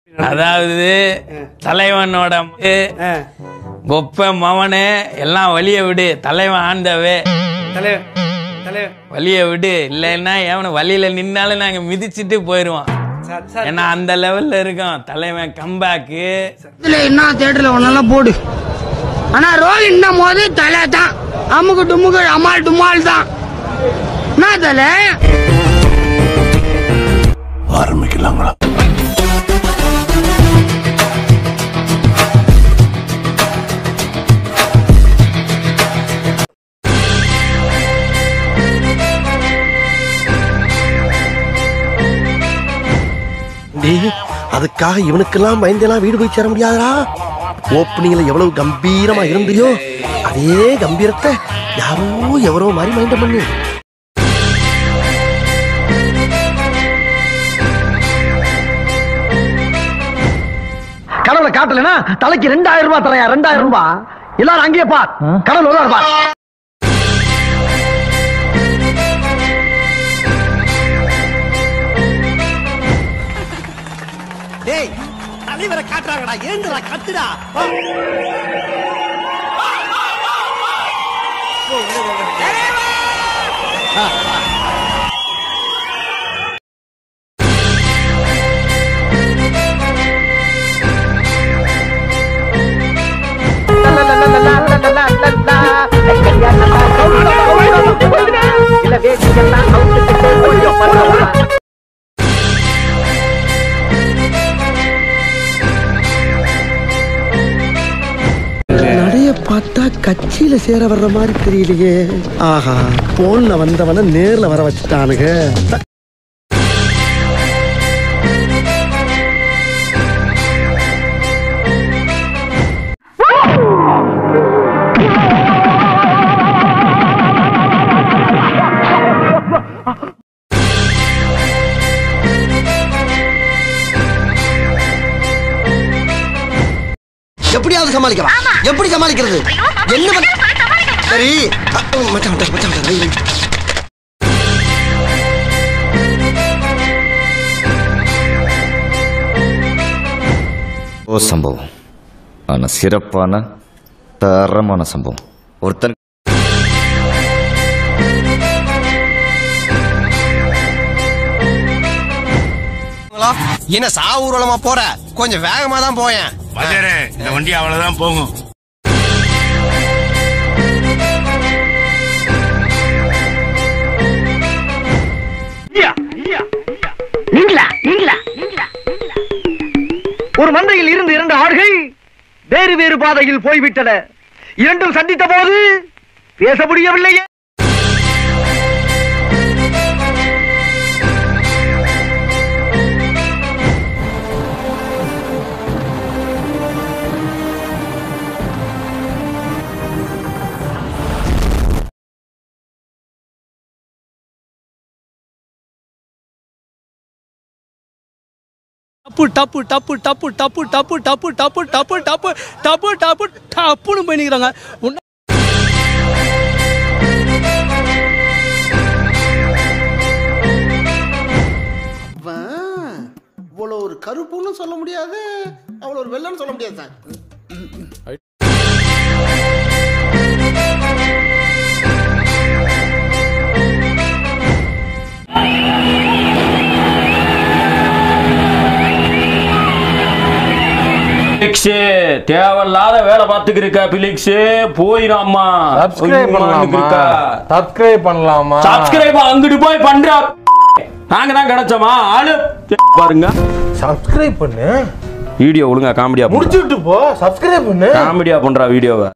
அதாவது தலைவனோட ம- ஆ, கொப்ப மவனே எல்லாம் வழிய விடு தலைவன் ஆண்டவே தலைவர் தலைவர் வழிய விடு இல்லைன்னா எவனை வழியில நின்னாலும் நாங்க மிதிச்சிட்டு போயிருவோம் சார் சார் ஏன்னா அந்த லெவல்ல இருக்கோம் தலைவன் கம்பேக்கு இதுல என்ன தேட்டர்ல ஒன்னெல்லாம் போடு ஆனா ரோல் இன்னும் போது தலை தான் அமுக்கு டுமுக்கு அமால் டுமால் தான் என்ன தலை டேய் அதுக்காக இவனுக்கெல்லாம் பயந்தெல்லாம் வீடு போய் சேர முடியாதுடா ஓப்பனிங்ல எவ்வளவு கம்பீரமா இருந்தியோ அதே கம்பீரத்தை யாரோ எவரோ மாதிரி மைண்ட பண்ணு கடவுளை காட்டலனா தலைக்கு ரெண்டாயிரம் ரூபாய் தரையா ரெண்டாயிரம் ரூபாய் எல்லாரும் அங்கேயே பார் கடவுள் வருவார் பார் டேய் தலைவரை காட்டுறாங்கடா ஏந்துடா கத்துடா நடைய பார்த்தா கட்சியில சேர வர்ற மாதிரி தெரியலையே ஆஹா போன்ல வந்தவன நேர்ல வர வச்சுட்டானுங்க எப்படியாவது சமாளிக்கலாம் எப்படி சமாளிக்கிறது என்ன பண்ண- சரி அ, மச்சான் மச்சான் மச்சான் மச்சான் வை, வை. ஓ சம்பவம் ஆனா சிறப்பான தரமான சம்பவம் ஒருத்தன் என்ன சா ஊர்வலமா போற கொஞ்சம் வேகமா தான் போயேன் பஜாரே இந்த வண்டி அவ்வளவுதான் போகும் நீங்களா நீங்களா ஒரு மந்தையில் இருந்து இரண்டு ஆடுகள் வேறு வேறு பாதையில் போய்விட்டன இரண்டும் சந்தித்த போது பேச முடியவில்லையே டப்பு டப்பு டப்பு டப்பு டப்பு டப்பு டப்பு டப்பு டப்பு டப்பு டப்பு டப்பு டப்புன்னு போய் நிற்கிறாங்க இவ்வளோ ஒரு கருப்புன்னு சொல்ல முடியாது அவ்வளோ ஒரு வெள்ளன்னு சொல்ல முடியாது சார் பிலிக்ஸு தேவையில்லாத வேலை பார்த்துக்கு இருக்க பிலிக்ஸு போயிடாமா சப்ஸ்கிரைப் பண்ணலாமா சப்ஸ்கிரைப் பண்ணலாமா சப்ஸ்கிரைப் அங்கிட்டு போய் பண்றா நாங்க தான் கிடைச்சோமா ஆளு பாருங்க சப்ஸ்கிரைப் பண்ணு வீடியோ ஒழுங்கா காமெடியா முடிச்சுட்டு போ சப்ஸ்கிரைப் பண்ணு காமெடியா பண்றா வீடியோவை